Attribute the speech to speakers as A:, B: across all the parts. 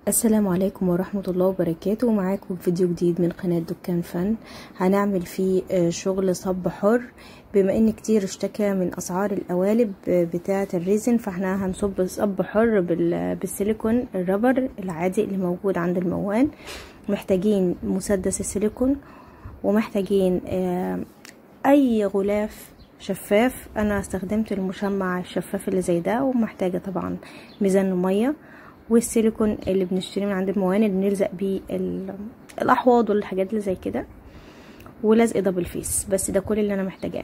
A: السلام عليكم ورحمة الله وبركاته معاكم فيديو جديد من قناة دكان فن هنعمل فيه شغل صب حر بما ان كتير اشتكى من اسعار القوالب بتاعة الريزن فاحنا هنصب صب حر بالسيليكون الربر العادي اللي موجود عند الموان محتاجين مسدس السيليكون ومحتاجين اي غلاف شفاف انا استخدمت المشمع الشفاف اللي زي ده ومحتاجة طبعا ميزان مية والسيليكون اللي بنشتريه من عند الموان اللي بنلزق بيه الاحواض والحاجات اللي زي كده ولزق دبل فيس بس ده كل اللي انا محتاجاه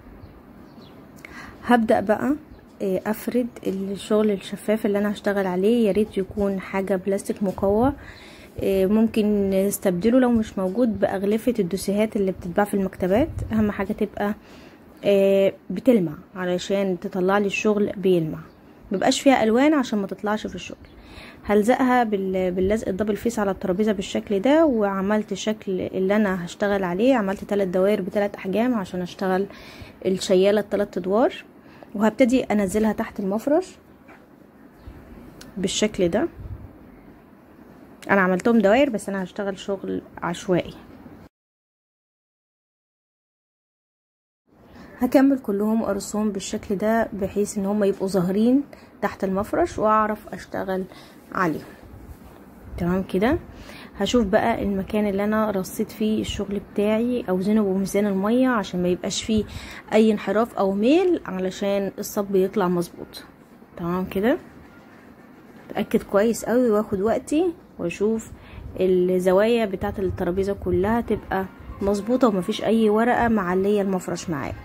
A: هبدا بقى افرد الشغل الشفاف اللي انا هشتغل عليه يا ريت يكون حاجه بلاستيك مقوى ممكن نستبدله لو مش موجود باغلفه الدوسيهات اللي بتتباع في المكتبات اهم حاجه تبقى بتلمع علشان تطلع لي الشغل بيلمع مبقاش فيها الوان عشان ما تطلعش في الشغل هلزقها باللزق الدبل فيس على الترابيزه بالشكل ده وعملت الشكل اللي انا هشتغل عليه عملت ثلاث دوائر بثلاث احجام عشان اشتغل الشياله الثلاث ادوار وهبتدي انزلها تحت المفرش بالشكل ده انا عملتهم دوائر بس انا هشتغل شغل عشوائي هكمل كلهم ارسم بالشكل ده بحيث ان هم يبقوا ظاهرين تحت المفرش واعرف اشتغل عليهم تمام كده هشوف بقى المكان اللي انا رصيت فيه الشغل بتاعي اوزنه بميزان المية عشان ما يبقاش فيه اي انحراف او ميل علشان الصب يطلع مظبوط تمام كده اتاكد كويس قوي واخد وقتي واشوف الزوايا بتاعه الترابيزه كلها تبقى مظبوطه ومفيش اي ورقه معليه المفرش معايا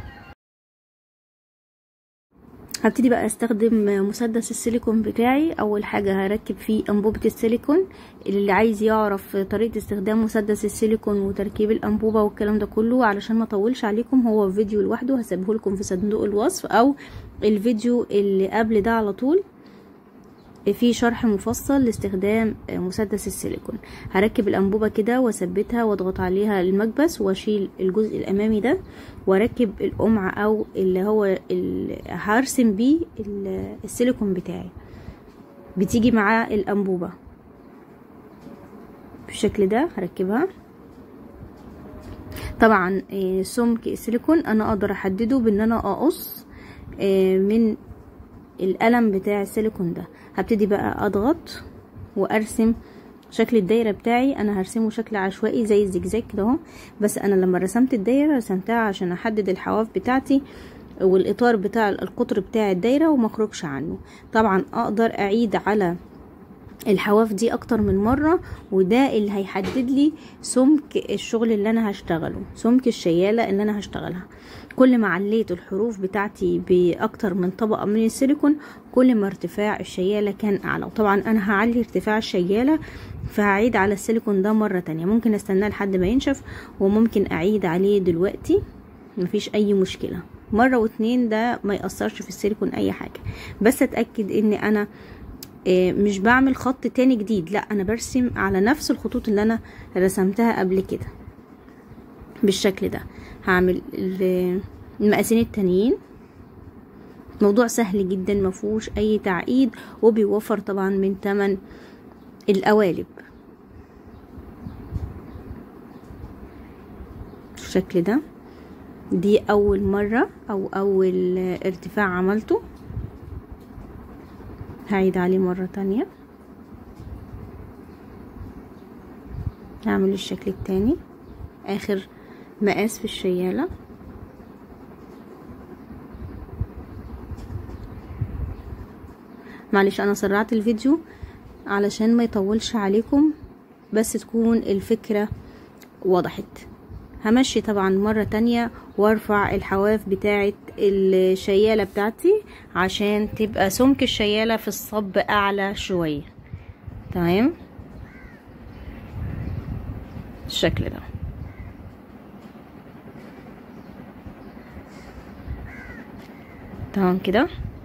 A: هبتدي بقى استخدم مسدس السيليكون بتاعي اول حاجة هركب فيه انبوبة السيليكون اللي عايز يعرف طريقة استخدام مسدس السيليكون وتركيب الانبوبة والكلام ده كله علشان ما اطولش عليكم هو فيديو لوحده هسيبه لكم في صندوق الوصف او الفيديو اللي قبل ده على طول في شرح مفصل لاستخدام مسدس السيليكون هركب الانبوبه كده واثبتها واضغط عليها المكبس واشيل الجزء الامامي ده واركب القمع او اللي هو اللي هرسم بيه السيليكون بتاعي بتيجي مع الانبوبه بالشكل ده هركبها طبعا سمك السيليكون انا اقدر احدده بان انا اقص من القلم بتاع السيليكون ده هبتدي بقى اضغط وارسم شكل الدايره بتاعي انا هرسمه شكل عشوائي زي الزجزاج كده اهو بس انا لما رسمت الدايره رسمتها عشان احدد الحواف بتاعتي والاطار بتاع القطر بتاع الدايره وما اخرجش عنه طبعا اقدر اعيد على الحواف دي اكتر من مرة وده اللي هيحدد لي سمك الشغل اللي انا هشتغله سمك الشيالة اللي انا هشتغلها كل ما عليت الحروف بتاعتي باكتر من طبقة من السيليكون كل ما ارتفاع الشيالة كان اعلى وطبعا انا هعلي ارتفاع الشيالة فهعيد على السيليكون ده مرة تانية ممكن استناه لحد ما ينشف وممكن اعيد عليه دلوقتي مفيش اي مشكلة مرة واتنين ده ما يأثرش في السيليكون اي حاجة بس اتأكد ان انا مش بعمل خط تاني جديد لا انا برسم على نفس الخطوط اللي انا رسمتها قبل كده بالشكل ده هعمل المقاسين التانيين موضوع سهل جدا مفهوش اي تعقيد وبيوفر طبعا من تمن القوالب بالشكل ده دي اول مرة او اول ارتفاع عملته هعيد عليه مرة تانية هعمل الشكل التاني اخر مقاس في الشيالة معلش انا سرعت الفيديو علشان ما يطولش عليكم بس تكون الفكرة وضحت همشي طبعا مرة تانية وارفع الحواف بتاعة الشيالة بتاعتي عشان تبقى سمك الشيالة في الصب اعلى شوية تمام الشكل ده تمام كده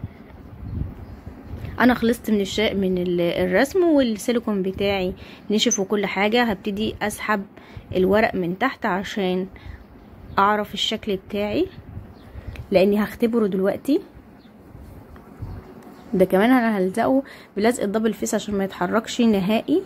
A: انا خلصت من الشا... من الرسم والسيليكون بتاعي نشف وكل حاجة هبتدي اسحب الورق من تحت عشان اعرف الشكل بتاعي لاني هختبره دلوقتي ده كمان انا هلزقه بلزق الدبل فيس عشان ما يتحركش نهائي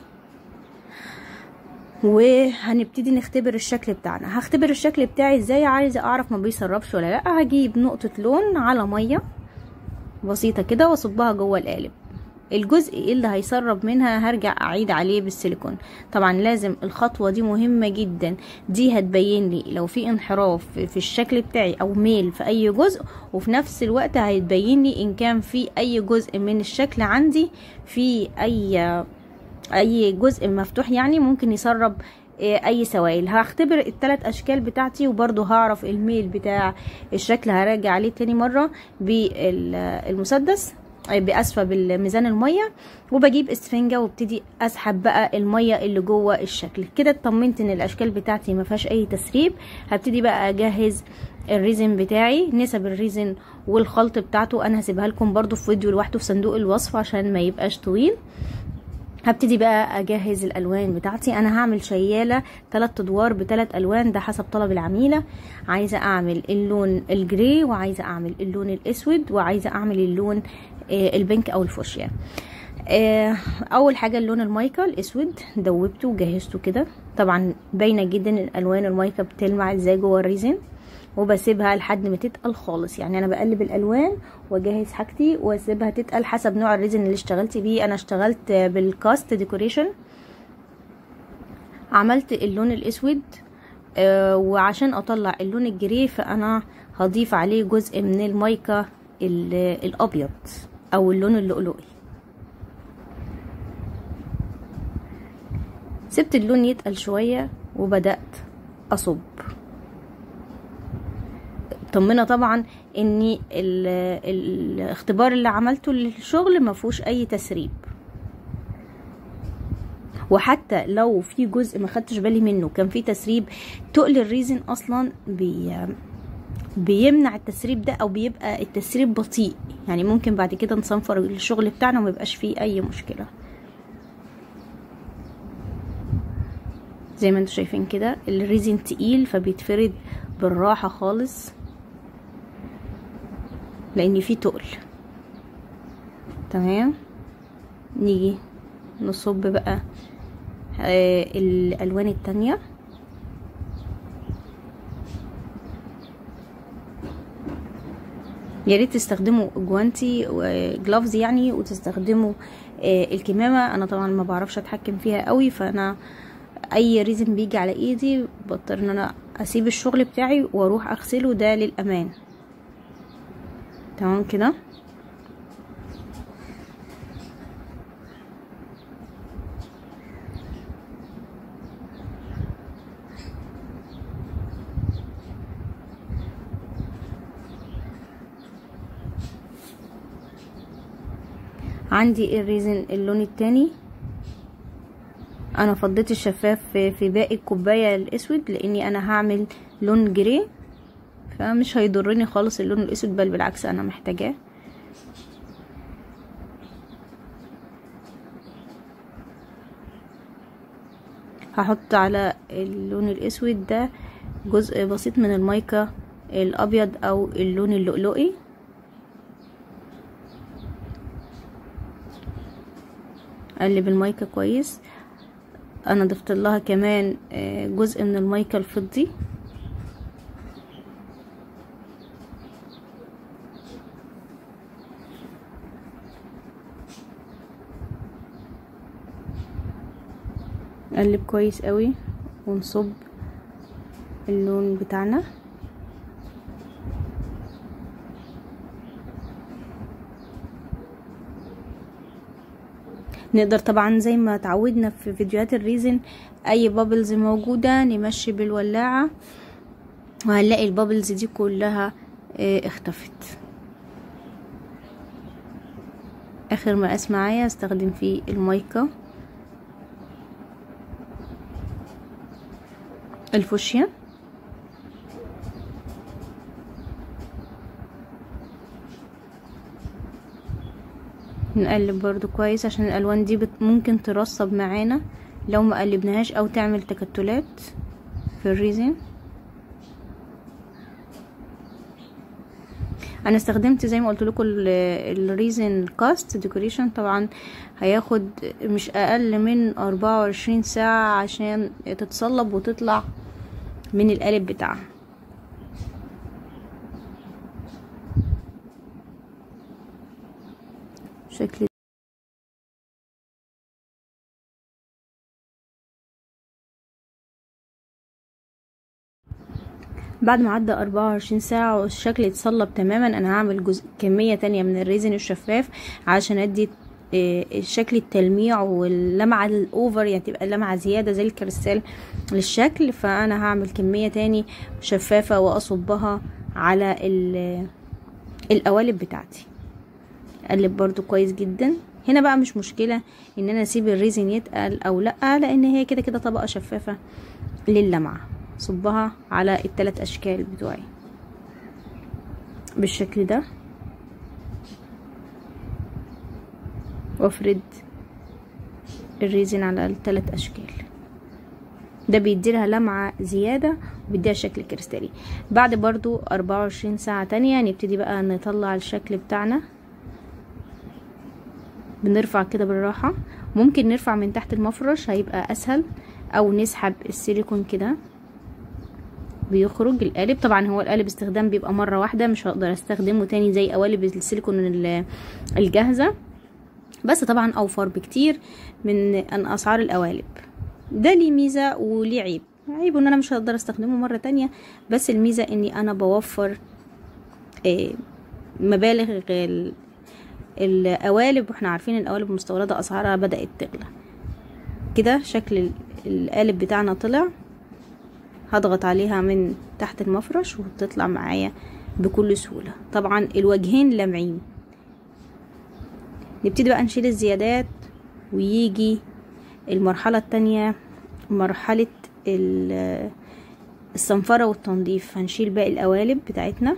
A: وهنبتدي نختبر الشكل بتاعنا هختبر الشكل بتاعي ازاي عايزه اعرف ما بيسربش ولا لا هجيب نقطه لون على ميه بسيطه كده واصبها جوه القالب الجزء اللي هيسرب منها هرجع اعيد عليه بالسيليكون طبعا لازم الخطوة دي مهمة جدا دي هتبين لي لو في انحراف في الشكل بتاعي او ميل في اي جزء وفي نفس الوقت هيتبين لي ان كان في اي جزء من الشكل عندي في اي اي جزء مفتوح يعني ممكن يسرب اي سوائل هختبر الثلاث اشكال بتاعتي وبرضو هعرف الميل بتاع الشكل هراجع عليه تاني مرة بالمسدس باسفه بالميزان الميه وبجيب اسفنجه وابتدي اسحب بقى الميه اللي جوه الشكل كده اطمنت ان الاشكال بتاعتي ما فيهاش اي تسريب هبتدي بقى اجهز الريزن بتاعي نسب الريزن والخلط بتاعته انا هسيبها لكم برضو في فيديو لوحده في صندوق الوصف عشان ما يبقاش طويل هبتدي بقى اجهز الالوان بتاعتي انا هعمل شياله ثلاث ادوار بثلاث الوان ده حسب طلب العميله عايزه اعمل اللون الجري وعايزه اعمل اللون الاسود وعايزه اعمل اللون البنك او الفوشيا اول حاجه اللون المايكا الاسود دوبته وجهزته كده طبعا باينه جدا الالوان المايكا بتلمع ازاي جوه الريزن وبسيبها لحد ما تتقل خالص يعني انا بقلب الالوان واجهز حاجتي واسيبها تتقل حسب نوع الريزن اللي اشتغلت بيه انا اشتغلت بالكاست ديكوريشن عملت اللون الاسود آه وعشان اطلع اللون الجري فانا هضيف عليه جزء من المايكا الابيض او اللون اللؤلؤي سبت اللون يتقل شوية وبدأت اصب طمنه طبعا ان الاختبار اللي عملته للشغل ما فيهوش اي تسريب وحتى لو في جزء ما خدتش بالي منه كان في تسريب تقل الريزن اصلا بي بيمنع التسريب ده او بيبقى التسريب بطيء يعني ممكن بعد كده نصنفر الشغل بتاعنا وما يبقاش فيه اي مشكله زي ما انتم شايفين كده الريزن تقيل فبيتفرد بالراحه خالص لان فيه تقل تمام نيجي نصب بقى آه الالوان التانية يا ريت تستخدموا جوانتي وجلافز يعني وتستخدموا آه الكمامة انا طبعا ما بعرفش اتحكم فيها قوي فانا اي ريزن بيجي على ايدي بضطر ان انا اسيب الشغل بتاعي واروح اغسله ده للامان تمام كده عندي الريزن اللون التاني انا فضيت الشفاف في باقي الكوبايه الاسود لاني انا هعمل لون جري فمش هيضرني خالص اللون الاسود بل بالعكس انا محتاجاه هحط على اللون الاسود ده جزء بسيط من المايكا الابيض او اللون اللؤلؤي اقلب المايكا كويس انا ضفت لها كمان جزء من المايكا الفضي نقلب كويس قوي ونصب اللون بتاعنا نقدر طبعا زي ما اتعودنا في فيديوهات الريزن اي بابلز موجودة نمشي بالولاعة وهنلاقي البابلز دي كلها اه اختفت اخر مقاس معايا استخدم فيه المايكا الفوشيا نقلب برضو كويس عشان الالوان دي بت ممكن ترصب معانا لو ما قلبناهاش او تعمل تكتلات في الريزن انا استخدمت زي ما قلت لكم الريزن كاست ديكوريشن طبعا هياخد مش اقل من 24 ساعة عشان تتصلب وتطلع من القالب بتاعها شكل بعد ما عدى 24 ساعة والشكل اتصلب تماما انا هعمل جزء كمية تانية من الريزن الشفاف عشان ادي شكل التلميع واللمعة الاوفر يعني تبقى اللمعة زيادة زي الكريستال للشكل فانا هعمل كمية تاني شفافة واصبها على القوالب بتاعتي اقلب برضو كويس جدا هنا بقى مش مشكلة ان انا اسيب الريزن يتقل او لا لان هي كده كده طبقة شفافة للمعة صبها على الثلاث اشكال بتوعي بالشكل ده وافرد الريزن على الثلاث اشكال ده بيديلها لمعة زيادة وبيديها شكل كريستالي بعد برضو اربعة وعشرين ساعة تانية نبتدي بقى نطلع الشكل بتاعنا بنرفع كده بالراحة ممكن نرفع من تحت المفرش هيبقى اسهل او نسحب السيليكون كده بيخرج القالب طبعا هو القالب استخدام بيبقى مرة واحدة مش هقدر استخدمه تاني زي قوالب السيليكون الجاهزة بس طبعا اوفر بكتير من ان اسعار القوالب ده ليه ميزة وليه عيب عيبه ان انا مش هقدر استخدمه مرة تانية بس الميزة اني انا بوفر مبالغ القوالب واحنا عارفين القوالب المستوردة اسعارها بدأت تغلى كده شكل القالب بتاعنا طلع هضغط عليها من تحت المفرش وتطلع معايا بكل سهولة طبعا الوجهين لامعين نبتدي بقى نشيل الزيادات ويجي المرحلة التانية مرحلة الصنفرة والتنظيف هنشيل باقي القوالب بتاعتنا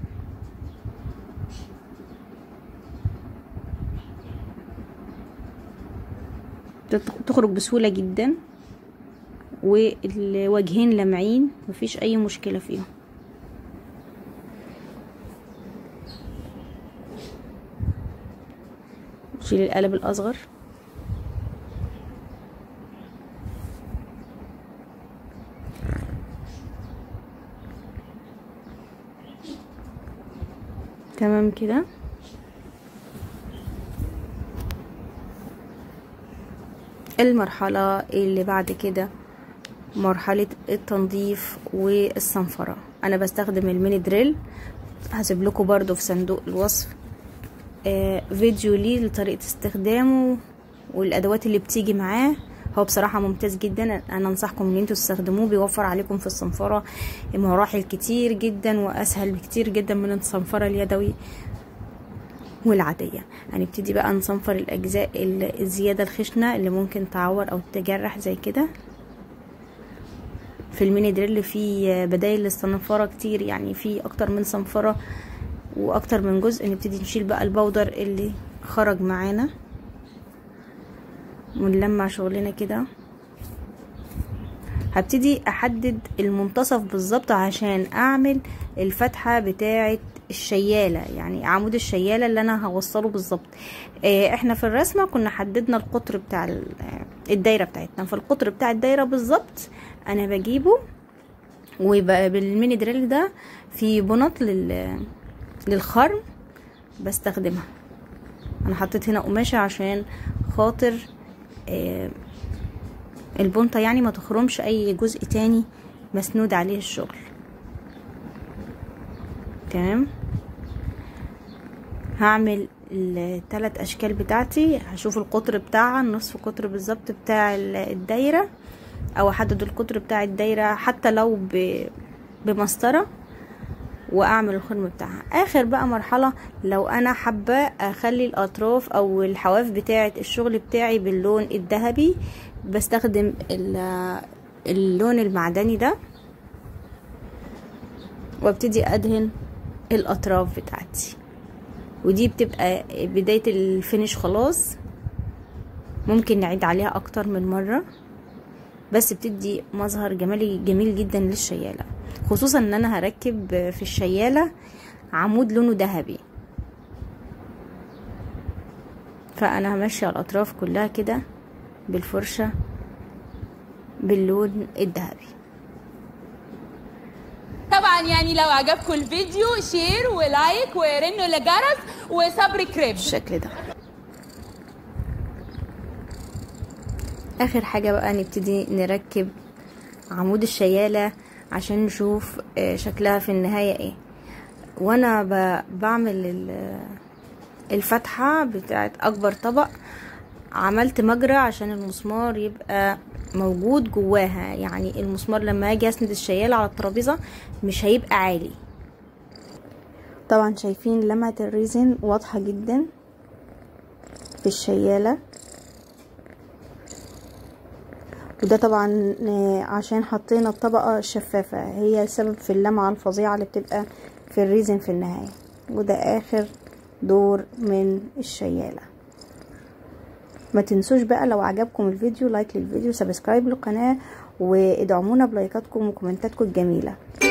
A: تخرج بسهولة جدا والوجهين لامعين مفيش اي مشكلة فيهم شيل القلب الاصغر تمام كده المرحلة اللي بعد كده مرحلة التنظيف والصنفرة انا بستخدم الميني دريل هسيب لكم برضو في صندوق الوصف آه فيديو ليه لطريقة استخدامه والادوات اللي بتيجي معاه هو بصراحة ممتاز جدا انا انصحكم ان انتوا تستخدموه بيوفر عليكم في الصنفرة مراحل كتير جدا واسهل بكتير جدا من الصنفرة اليدوي والعادية هنبتدي بقى نصنفر الاجزاء الزيادة الخشنة اللي ممكن تعور او تجرح زي كده في الميني دريل في بدايل للصنفرة كتير يعني في اكتر من صنفرة واكتر من جزء نبتدي نشيل بقى البودر اللي خرج معانا ونلمع شغلنا كده هبتدي احدد المنتصف بالظبط عشان اعمل الفتحة بتاعة الشيالة يعني عمود الشيالة اللي انا هوصله بالظبط اه احنا في الرسمة كنا حددنا القطر بتاع الدايرة بتاعتنا فالقطر بتاع الدايرة بالظبط انا بجيبه ويبقى بالميني دريل ده في بنط لل للخرم بستخدمها انا حطيت هنا قماشة عشان خاطر آه البنطة يعني ما تخرمش اي جزء تاني مسنود عليه الشغل تمام هعمل الثلاث اشكال بتاعتي هشوف القطر بتاعها النصف قطر بالظبط بتاع الدايره او احدد القطر بتاع الدايره حتى لو بمسطره واعمل الخرم بتاعها اخر بقى مرحله لو انا حابه اخلي الاطراف او الحواف بتاعه الشغل بتاعي باللون الذهبي بستخدم اللون المعدني ده وابتدي ادهن الاطراف بتاعتي ودي بتبقى بداية الفينش خلاص ممكن نعيد عليها اكتر من مرة بس بتدي مظهر جمالي جميل جدا للشيالة خصوصا ان انا هركب في الشيالة عمود لونه ذهبي فانا همشي على الاطراف كلها كده بالفرشة باللون الذهبي
B: طبعا يعني لو عجبكم الفيديو شير ولايك ورنوا الجرس وصبري كريب
A: بالشكل ده اخر حاجة بقى نبتدي نركب عمود الشيالة عشان نشوف شكلها في النهاية ايه وانا بعمل الفتحة بتاعت اكبر طبق عملت مجرى عشان المسمار يبقى موجود جواها يعني المسمار لما اجي اسند الشيالة على الترابيزة مش هيبقى عالي طبعا شايفين لمعة الريزن واضحة جدا في الشيالة وده طبعا عشان حطينا الطبقة الشفافة هي السبب في اللمعة الفظيعة اللي بتبقى في الريزن في النهاية وده اخر دور من الشيالة ما تنسوش بقى لو عجبكم الفيديو لايك للفيديو سبسكرايب للقناة وادعمونا بلايكاتكم وكومنتاتكم الجميلة